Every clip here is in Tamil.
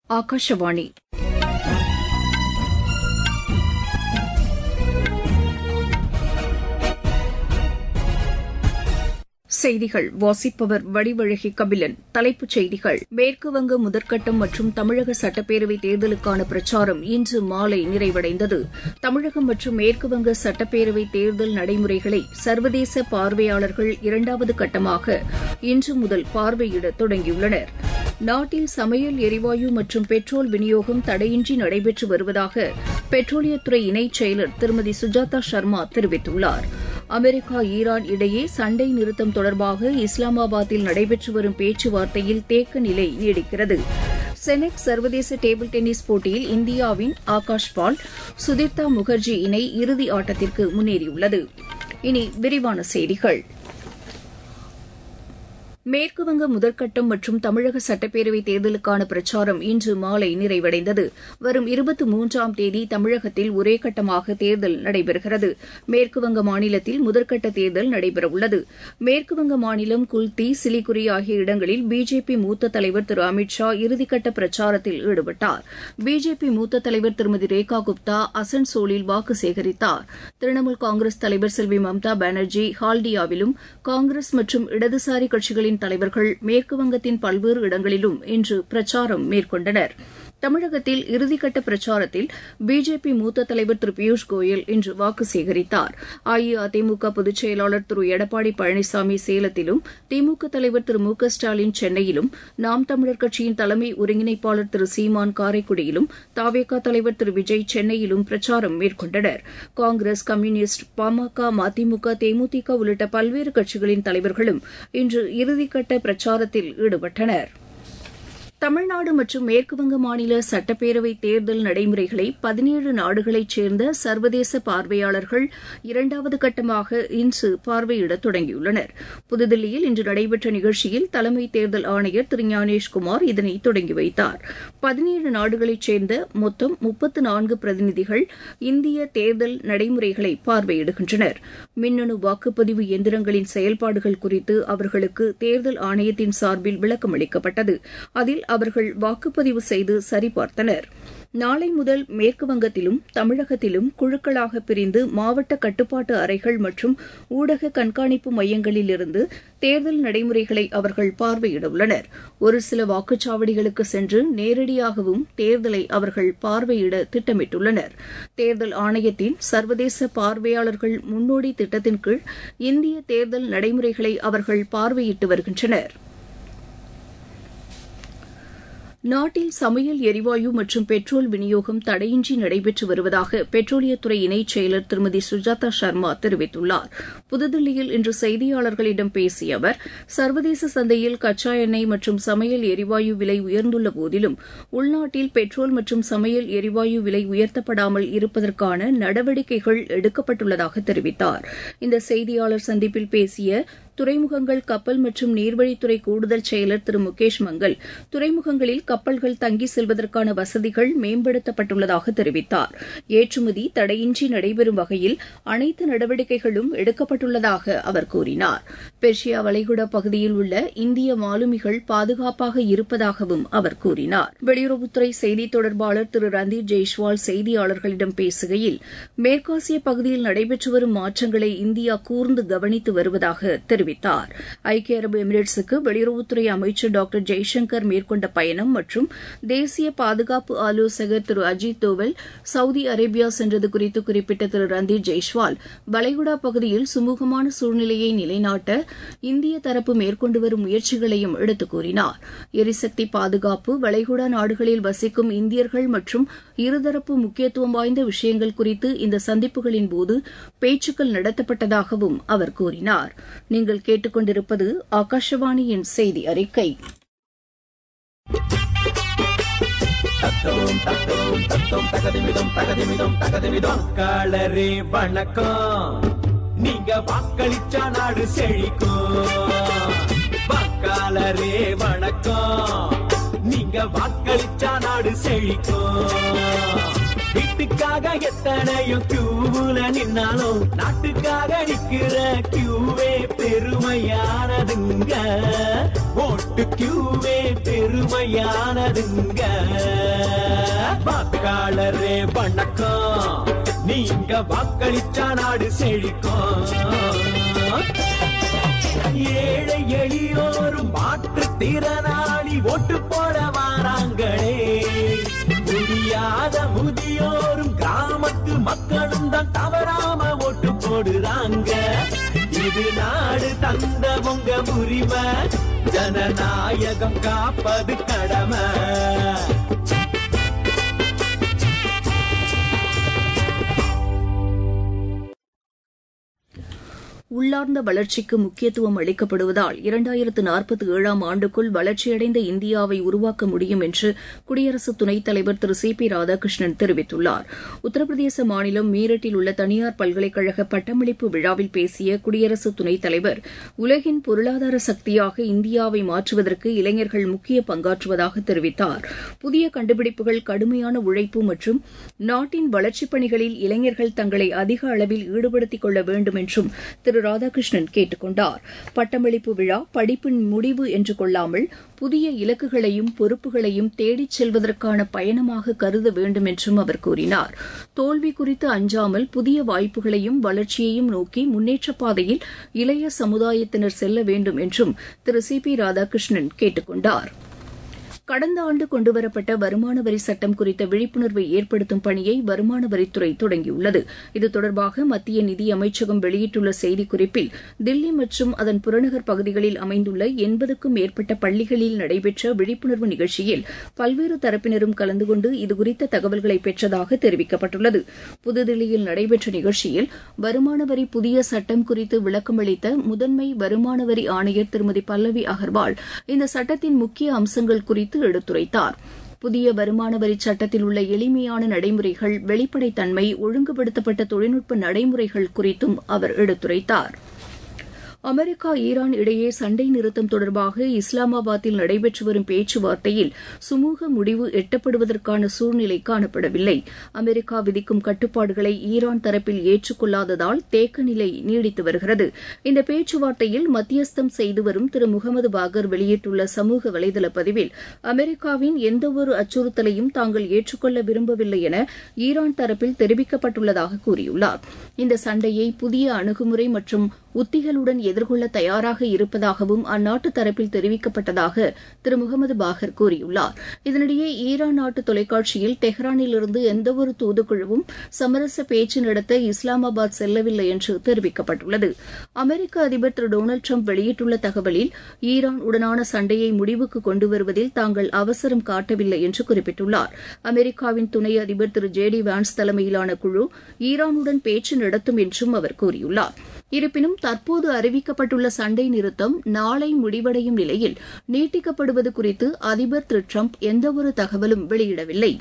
ஆகாஷவாணி செய்திகள் வாசிப்பவர் வடிவழகி கபிலன் தலைப்புச் செய்திகள் மேற்குவங்க முதற்கட்டம் மற்றும் தமிழக சட்டப்பேரவை தேர்தலுக்கான பிரச்சாரம் இன்று மாலை நிறைவடைந்தது தமிழகம் மற்றும் மேற்குவங்க சட்டப்பேரவை தேர்தல் நடைமுறைகளை சர்வதேச பார்வையாளர்கள் இரண்டாவது கட்டமாக இன்று முதல் பார்வையிட தொடங்கியுள்ளனர் நாட்டில் சமையல் எரிவாயு மற்றும் பெட்ரோல் விநியோகம் தடையின்றி நடைபெற்று வருவதாக பெட்ரோலியத்துறை இணைச் செயலர் திருமதி சுஜாதா சர்மா தெரிவித்துள்ளார் அமெரிக்கா ஈரான் இடையே சண்டை நிறுத்தம் தொடர்பாக இஸ்லாமாபாத்தில் நடைபெற்று வரும் பேச்சுவார்த்தையில் தேக்க நிலை நீடிக்கிறது செனட் சர்வதேச டேபிள் டென்னிஸ் போட்டியில் இந்தியாவின் ஆகாஷ் பால் சுதிர்தா முகர்ஜி இணை இறுதி ஆட்டத்திற்கு முன்னேறியுள்ளது இனி விரிவான செய்திகள் மேற்குவங்க முதற்கட்டம் மற்றும் தமிழக சட்டப்பேரவை தேர்தலுக்கான பிரச்சாரம் இன்று மாலை நிறைவடைந்தது வரும் இருபத்தி மூன்றாம் தேதி தமிழகத்தில் ஒரே கட்டமாக தேர்தல் நடைபெறுகிறது மேற்குவங்க மாநிலத்தில் முதற்கட்ட தேர்தல் நடைபெறவுள்ளது மேற்குவங்க மாநிலம் குல்தி சிலிகுரி ஆகிய இடங்களில் பிஜேபி மூத்த தலைவர் திரு அமித் ஷா இறுதிக்கட்ட பிரச்சாரத்தில் ஈடுபட்டார் பிஜேபி மூத்த தலைவர் திருமதி ரேகா குப்தா அசன்சோலில் வாக்கு சேகரித்தார் திரிணாமுல் காங்கிரஸ் தலைவர் செல்வி மம்தா பானர்ஜி ஹால்டியாவிலும் காங்கிரஸ் மற்றும் இடதுசாரி கட்சிகளின் தலைவர்கள் மேற்குவங்கத்தின் பல்வேறு இடங்களிலும் இன்று பிரச்சாரம் மேற்கொண்டனர் தமிழகத்தில் இறுதிக்கட்ட பிரச்சாரத்தில் பிஜேபி மூத்த தலைவர் திரு பியூஷ் கோயல் இன்று வாக்கு சேகரித்தார் அஇஅதிமுக பொதுச் செயலாளர் திரு எடப்பாடி பழனிசாமி சேலத்திலும் திமுக தலைவர் திரு மு க ஸ்டாலின் சென்னையிலும் நாம் தமிழர் கட்சியின் தலைமை ஒருங்கிணைப்பாளர் திரு சீமான் காரைக்குடியிலும் தாவேகா தலைவர் திரு விஜய் சென்னையிலும் பிரச்சாரம் மேற்கொண்டனர் காங்கிரஸ் கம்யூனிஸ்ட் பாமக மதிமுக தேமுதிக உள்ளிட்ட பல்வேறு கட்சிகளின் தலைவர்களும் இன்று இறுதிக்கட்ட பிரச்சாரத்தில் ஈடுபட்டனா் தமிழ்நாடு மற்றும் மேற்குவங்க மாநில சட்டப்பேரவை தேர்தல் நடைமுறைகளை பதினேழு நாடுகளைச் சேர்ந்த சர்வதேச பார்வையாளர்கள் இரண்டாவது கட்டமாக இன்று பார்வையிட தொடங்கியுள்ளனர் புதுதில்லியில் இன்று நடைபெற்ற நிகழ்ச்சியில் தலைமை தேர்தல் ஆணையர் திரு ஞானேஷ்குமார் இதனை தொடங்கி வைத்தார் பதினேழு நாடுகளைச் சேர்ந்த மொத்தம் முப்பத்து நான்கு பிரதிநிதிகள் இந்திய தேர்தல் நடைமுறைகளை பார்வையிடுகின்றனர் மின்னணு வாக்குப்பதிவு எந்திரங்களின் செயல்பாடுகள் குறித்து அவர்களுக்கு தேர்தல் ஆணையத்தின் சார்பில் விளக்கம் அளிக்கப்பட்டது அதில் அவர்கள் வாக்குப்பதிவு செய்து சரிபார்த்தனர் நாளை முதல் மேற்குவங்கத்திலும் தமிழகத்திலும் குழுக்களாக பிரிந்து மாவட்ட கட்டுப்பாட்டு அறைகள் மற்றும் ஊடக கண்காணிப்பு மையங்களிலிருந்து தேர்தல் நடைமுறைகளை அவர்கள் பார்வையிட உள்ளனர் ஒரு சில வாக்குச்சாவடிகளுக்கு சென்று நேரடியாகவும் தேர்தலை அவர்கள் பார்வையிட திட்டமிட்டுள்ளனர் தேர்தல் ஆணையத்தின் சர்வதேச பார்வையாளர்கள் முன்னோடி திட்டத்தின் கீழ் இந்திய தேர்தல் நடைமுறைகளை அவர்கள் பார்வையிட்டு வருகின்றனர் நாட்டில் சமையல் எரிவாயு மற்றும் பெட்ரோல் விநியோகம் தடையின்றி நடைபெற்று வருவதாக பெட்ரோலியத்துறை இணைச் செயலர் திருமதி சுஜாதா சர்மா தெரிவித்துள்ளார் புதுதில்லியில் இன்று செய்தியாளர்களிடம் பேசிய அவர் சர்வதேச சந்தையில் கச்சா எண்ணெய் மற்றும் சமையல் எரிவாயு விலை உயர்ந்துள்ள போதிலும் உள்நாட்டில் பெட்ரோல் மற்றும் சமையல் எரிவாயு விலை உயர்த்தப்படாமல் இருப்பதற்கான நடவடிக்கைகள் எடுக்கப்பட்டுள்ளதாக தெரிவித்தார் இந்த செய்தியாளர் சந்திப்பில் பேசிய துறைமுகங்கள் கப்பல் மற்றும் நீர்வழித்துறை கூடுதல் செயலர் திரு முகேஷ் மங்கல் துறைமுகங்களில் கப்பல்கள் தங்கி செல்வதற்கான வசதிகள் மேம்படுத்தப்பட்டுள்ளதாக தெரிவித்தார் ஏற்றுமதி தடையின்றி நடைபெறும் வகையில் அனைத்து நடவடிக்கைகளும் எடுக்கப்பட்டுள்ளதாக அவர் கூறினார் பெர்ஷியா வளைகுடா பகுதியில் உள்ள இந்திய மாலுமிகள் பாதுகாப்பாக இருப்பதாகவும் அவர் கூறினார் வெளியுறவுத்துறை செய்தி தொடர்பாளர் திரு ரந்தீர் ஜெய்ஷ்வால் செய்தியாளர்களிடம் பேசுகையில் மேற்காசிய பகுதியில் நடைபெற்று வரும் மாற்றங்களை இந்தியா கூர்ந்து கவனித்து வருவதாக தெரிவித்தார் தெரிவித்தார் ஐக்கிய அரபு எமிரேட்ஸுக்கு வெளியுறவுத்துறை அமைச்சர் டாக்டர் ஜெய்சங்கர் மேற்கொண்ட பயணம் மற்றும் தேசிய பாதுகாப்பு ஆலோசகர் திரு அஜித் தோவல் சவுதி அரேபியா சென்றது குறித்து குறிப்பிட்ட திரு ரந்தீர் ஜெய்ஷ்வால் வளைகுடா பகுதியில் சுமூகமான சூழ்நிலையை நிலைநாட்ட இந்திய தரப்பு மேற்கொண்டு வரும் முயற்சிகளையும் எடுத்துக் கூறினார் எரிசக்தி பாதுகாப்பு வளைகுடா நாடுகளில் வசிக்கும் இந்தியர்கள் மற்றும் இருதரப்பு முக்கியத்துவம் வாய்ந்த விஷயங்கள் குறித்து இந்த சந்திப்புகளின் போது பேச்சுக்கள் நடத்தப்பட்டதாகவும் அவர் கூறினார் நீங்கள் கேட்டுக்கொண்டிருப்பது ஆகாஷவாணியின் செய்தி அறிக்கை வாக்காளரே வணக்கம் நீங்க வாக்களிச்சா நாடு செழிக்கும் வாக்காளரே வணக்கம் நீங்க வாக்களிச்சா நாடு செழிக்கும் வீட்டுக்காக எத்தனையோ கியூவுல நின்னாலும் நாட்டுக்காக நிக்கிற கியூவே பெருமையானதுங்க ஓட்டு கியூவே பெருமையானதுங்க வாக்காளரே வணக்கம் நீங்க வாக்களிச்சா நாடு செழிக்கும் ஏழை எளியோரும் மாற்றுத்திறனாளி ஓட்டு போட வாராங்களே முடியாத முதியோரும் கிராமத்து மக்களும் தான் தவறாம ஓட்டு போடுறாங்க இது நாடு தந்த உங்க உரிமை ஜனநாயகம் காப்பது கடமை உள்ளார்ந்த வளர்ச்சிக்கு முக்கியத்துவம் அளிக்கப்படுவதால் இரண்டாயிரத்து நாற்பத்தி ஏழாம் ஆண்டுக்குள் வளர்ச்சியடைந்த இந்தியாவை உருவாக்க முடியும் என்று குடியரசு துணைத் தலைவர் திரு சி பி ராதாகிருஷ்ணன் தெரிவித்துள்ளார் உத்தரப்பிரதேச மாநிலம் மீரட்டில் உள்ள தனியார் பல்கலைக்கழக பட்டமளிப்பு விழாவில் பேசிய குடியரசு துணைத் தலைவர் உலகின் பொருளாதார சக்தியாக இந்தியாவை மாற்றுவதற்கு இளைஞர்கள் முக்கிய பங்காற்றுவதாக தெரிவித்தார் புதிய கண்டுபிடிப்புகள் கடுமையான உழைப்பு மற்றும் நாட்டின் வளர்ச்சிப் பணிகளில் இளைஞர்கள் தங்களை அதிக அளவில் ஈடுபடுத்திக் கொள்ள வேண்டும் என்றும் திரு ராதாகிருஷ்ணன் கேட்டுக் கொண்டார் பட்டமளிப்பு விழா படிப்பின் முடிவு என்று கொள்ளாமல் புதிய இலக்குகளையும் பொறுப்புகளையும் தேடிச் செல்வதற்கான பயணமாக கருத வேண்டும் என்றும் அவர் கூறினார் தோல்வி குறித்து அஞ்சாமல் புதிய வாய்ப்புகளையும் வளர்ச்சியையும் நோக்கி முன்னேற்றப் பாதையில் இளைய சமுதாயத்தினர் செல்ல வேண்டும் என்றும் திரு சி பி ராதாகிருஷ்ணன் கேட்டுக் கொண்டாா் கடந்த ஆண்டு கொண்டுவரப்பட்ட வருமான வரி சட்டம் குறித்த விழிப்புணர்வை ஏற்படுத்தும் பணியை வருமான வரித்துறை தொடங்கியுள்ளது இது தொடர்பாக மத்திய நிதி அமைச்சகம் வெளியிட்டுள்ள செய்திக்குறிப்பில் தில்லி மற்றும் அதன் புறநகர் பகுதிகளில் அமைந்துள்ள எண்பதுக்கும் மேற்பட்ட பள்ளிகளில் நடைபெற்ற விழிப்புணர்வு நிகழ்ச்சியில் பல்வேறு தரப்பினரும் கலந்து கொண்டு இதுகுறித்த தகவல்களை பெற்றதாக தெரிவிக்கப்பட்டுள்ளது புதுதில்லியில் நடைபெற்ற நிகழ்ச்சியில் வருமான வரி புதிய சட்டம் குறித்து விளக்கமளித்த முதன்மை வருமான வரி ஆணையர் திருமதி பல்லவி அகர்வால் இந்த சட்டத்தின் முக்கிய அம்சங்கள் குறித்து எடுத்துரைத்தார் புதிய வருமான வரி சட்டத்தில் உள்ள எளிமையான நடைமுறைகள் வெளிப்படைத்தன்மை ஒழுங்குபடுத்தப்பட்ட தொழில்நுட்ப நடைமுறைகள் குறித்தும் அவர் எடுத்துரைத்தார் அமெரிக்கா ஈரான் இடையே சண்டை நிறுத்தம் தொடர்பாக இஸ்லாமாபாத்தில் நடைபெற்று வரும் பேச்சுவார்த்தையில் சுமூக முடிவு எட்டப்படுவதற்கான சூழ்நிலை காணப்படவில்லை அமெரிக்கா விதிக்கும் கட்டுப்பாடுகளை ஈரான் தரப்பில் ஏற்றுக்கொள்ளாததால் தேக்க நிலை நீடித்து வருகிறது இந்த பேச்சுவார்த்தையில் மத்தியஸ்தம் செய்து வரும் திரு முகமது பாகர் வெளியிட்டுள்ள சமூக வலைதள பதிவில் அமெரிக்காவின் எந்தவொரு அச்சுறுத்தலையும் தாங்கள் ஏற்றுக்கொள்ள விரும்பவில்லை என ஈரான் தரப்பில் தெரிவிக்கப்பட்டுள்ளதாக கூறியுள்ளார் இந்த சண்டையை புதிய அணுகுமுறை மற்றும் உத்திகளுடன் எதிர்கொள்ள தயாராக இருப்பதாகவும் அந்நாட்டு தரப்பில் தெரிவிக்கப்பட்டதாக திரு முகமது பாகர் கூறியுள்ளார் இதனிடையே ஈரான் நாட்டு தொலைக்காட்சியில் டெஹ்ரானிலிருந்து எந்தவொரு தூதுக்குழுவும் சமரச பேச்சு நடத்த இஸ்லாமாபாத் செல்லவில்லை என்று தெரிவிக்கப்பட்டுள்ளது அமெரிக்க அதிபர் திரு டொனால்டு ட்ரம்ப் வெளியிட்டுள்ள தகவலில் ஈரான் உடனான சண்டையை முடிவுக்கு கொண்டு வருவதில் தாங்கள் அவசரம் காட்டவில்லை என்று குறிப்பிட்டுள்ளார் அமெரிக்காவின் துணை அதிபர் திரு ஜே டி வான்ஸ் தலைமையிலான குழு ஈரானுடன் பேச்சு நடத்தும் என்றும் அவர் கூறியுள்ளார் இருப்பினும் தற்போது அறிவிக்கப்பட்டுள்ள சண்டை நிறுத்தம் நாளை முடிவடையும் நிலையில் நீட்டிக்கப்படுவது குறித்து அதிபர் திரு ட்ரம்ப் எந்தவொரு தகவலும் வெளியிடவில்லை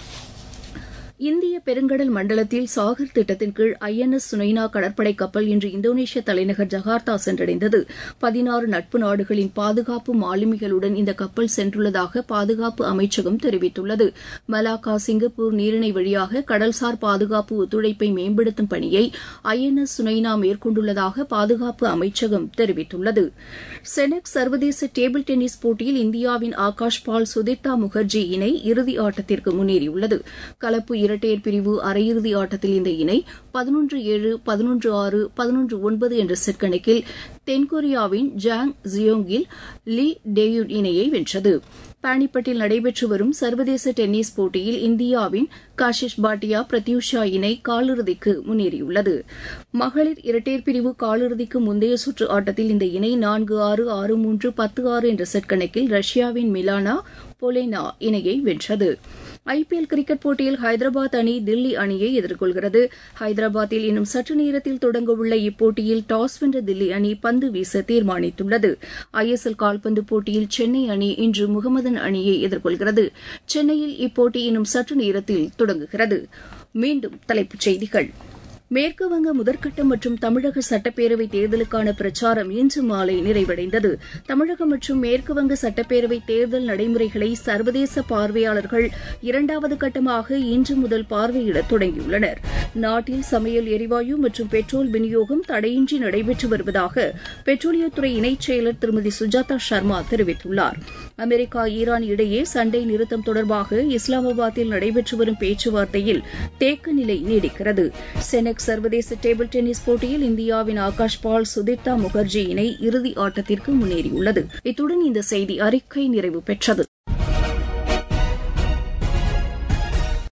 இந்திய பெருங்கடல் மண்டலத்தில் சாகர் திட்டத்தின் கீழ் ஐ என் எஸ் சுனைனா கடற்படை கப்பல் இன்று இந்தோனேஷிய தலைநகர் ஜகார்த்தா சென்றடைந்தது பதினாறு நட்பு நாடுகளின் பாதுகாப்பு மாலுமிகளுடன் இந்த கப்பல் சென்றுள்ளதாக பாதுகாப்பு அமைச்சகம் தெரிவித்துள்ளது மலாக்கா சிங்கப்பூர் நீரிணை வழியாக கடல்சார் பாதுகாப்பு ஒத்துழைப்பை மேம்படுத்தும் பணியை ஐ என் எஸ் சுனைனா மேற்கொண்டுள்ளதாக பாதுகாப்பு அமைச்சகம் தெரிவித்துள்ளது செனக் சர்வதேச டேபிள் டென்னிஸ் போட்டியில் இந்தியாவின் ஆகாஷ் பால் சுதிர்தா முகர்ஜி இணை இறுதி ஆட்டத்திற்கு முன்னேறியுள்ளது கலப்பு இரட்டையர் பிரிவு அரையிறுதி ஆட்டத்தில் இந்த இணை பதினொன்று ஏழு பதினொன்று ஆறு பதினொன்று ஒன்பது என்ற செட் கணக்கில் தென்கொரியாவின் ஜாங் ஜியோங்கில் லீ டேயுன் இணையை வென்றது பானிப்பட்டில் நடைபெற்று வரும் சர்வதேச டென்னிஸ் போட்டியில் இந்தியாவின் காஷிஷ் பாட்டியா பிரத்யூஷா இணை காலிறுதிக்கு முன்னேறியுள்ளது மகளிர் இரட்டையர் பிரிவு காலிறுதிக்கு முந்தைய சுற்று ஆட்டத்தில் இந்த இணை நான்கு ஆறு ஆறு மூன்று பத்து ஆறு என்ற செட் கணக்கில் ரஷ்யாவின் மிலானா பொலேனா இணையை வென்றது ஐபிஎல் கிரிக்கெட் போட்டியில் ஹைதராபாத் அணி தில்லி அணியை எதிர்கொள்கிறது ஹைதராபாத்தில் இன்னும் சற்று நேரத்தில் தொடங்கவுள்ள இப்போட்டியில் டாஸ் வென்ற தில்லி அணி பந்து வீச தீர்மானித்துள்ளது ஐஎஸ்எல் கால்பந்து போட்டியில் சென்னை அணி இன்று முகமதன் அணியை எதிர்கொள்கிறது சென்னையில் இப்போட்டி இன்னும் சற்று நேரத்தில் தொடங்குகிறது மீண்டும் தலைப்புச் செய்திகள் மேற்குவங்க முதற்கட்டம் மற்றும் தமிழக சட்டப்பேரவை தேர்தலுக்கான பிரச்சாரம் இன்று மாலை நிறைவடைந்தது தமிழகம் மற்றும் மேற்குவங்க சட்டப்பேரவை தேர்தல் நடைமுறைகளை சர்வதேச பார்வையாளர்கள் இரண்டாவது கட்டமாக இன்று முதல் பார்வையிட தொடங்கியுள்ளனர் நாட்டில் சமையல் எரிவாயு மற்றும் பெட்ரோல் விநியோகம் தடையின்றி நடைபெற்று வருவதாக பெட்ரோலியத்துறை இணைச் செயலர் திருமதி சுஜாதா சர்மா தெரிவித்துள்ளார் அமெரிக்கா ஈரான் இடையே சண்டை நிறுத்தம் தொடர்பாக இஸ்லாமாபாத்தில் நடைபெற்று வரும் பேச்சுவார்த்தையில் தேக்க நிலை நீடிக்கிறது செனக் சர்வதேச டேபிள் டென்னிஸ் போட்டியில் இந்தியாவின் ஆகாஷ் பால் சுதிர்தா முகர்ஜி இணை இறுதி ஆட்டத்திற்கு முன்னேறியுள்ளது இத்துடன் இந்த செய்தி அறிக்கை நிறைவு பெற்றது